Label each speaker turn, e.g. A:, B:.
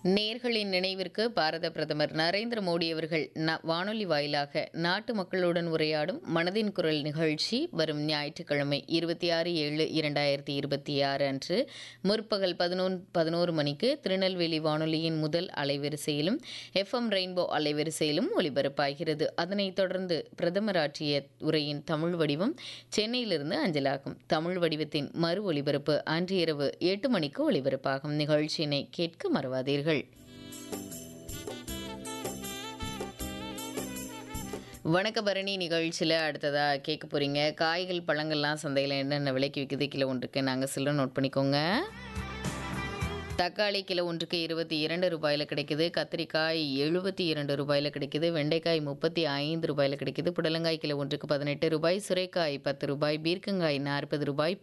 A: நேர்களின் நினைவிற்கு பாரத பிரதமர் நரேந்திர மோடி அவர்கள் ந- வானொலி வாயிலாக நாட்டு மக்களுடன் உரையாடும் மனதின் குரல் நிகழ்ச்சி வரும் ஞாயிற்றுக்கிழமை இருபத்தி ஆறு ஏழு இரண்டாயிரத்தி இருபத்தி ஆறு அன்று முற்பகல் பதினொன்று பதினோரு மணிக்கு திருநெல்வேலி வானொலியின் முதல் அலைவரிசையிலும் எஃப்எம் ரெயின்போ அலைவரிசையிலும் ஒலிபரப்பாகிறது அதனைத் தொடர்ந்து பிரதமர் ஆற்றிய உரையின் தமிழ் வடிவம் சென்னையிலிருந்து அஞ்சலாகும் தமிழ் வடிவத்தின் மறு ஒலிபரப்பு அன்று இரவு எட்டு மணிக்கு ஒலிபரப்பாகும் நிகழ்ச்சியினை கேட்க மறவாதீர்கள் வணக்க பரணி நிகழ்ச்சியில் அடுத்ததாக கேட்க போகிறீங்க காய்கள் பழங்கள்லாம் சந்தையில் என்னென்ன விலைக்கு விற்குது கிலோ ஒன்றுக்கு நாங்கள் சொல்ல நோட் பண்ணிக்கோங்க தக்காளி கிலோ ஒன்றுக்கு இருபத்தி இரண்டு ரூபாயில் கிடைக்குது கத்திரிக்காய் எழுபத்தி இரண்டு ரூபாயில் கிடைக்குது வெண்டைக்காய் முப்பத்தி ஐந்து ரூபாயில் கிடைக்குது புடலங்காய் கிலோ ஒன்றுக்கு பதினெட்டு ரூபாய் சுரைக்காய் பத்து ரூபாய் பீர்க்கங்காய் நாற்பது ரூபாய்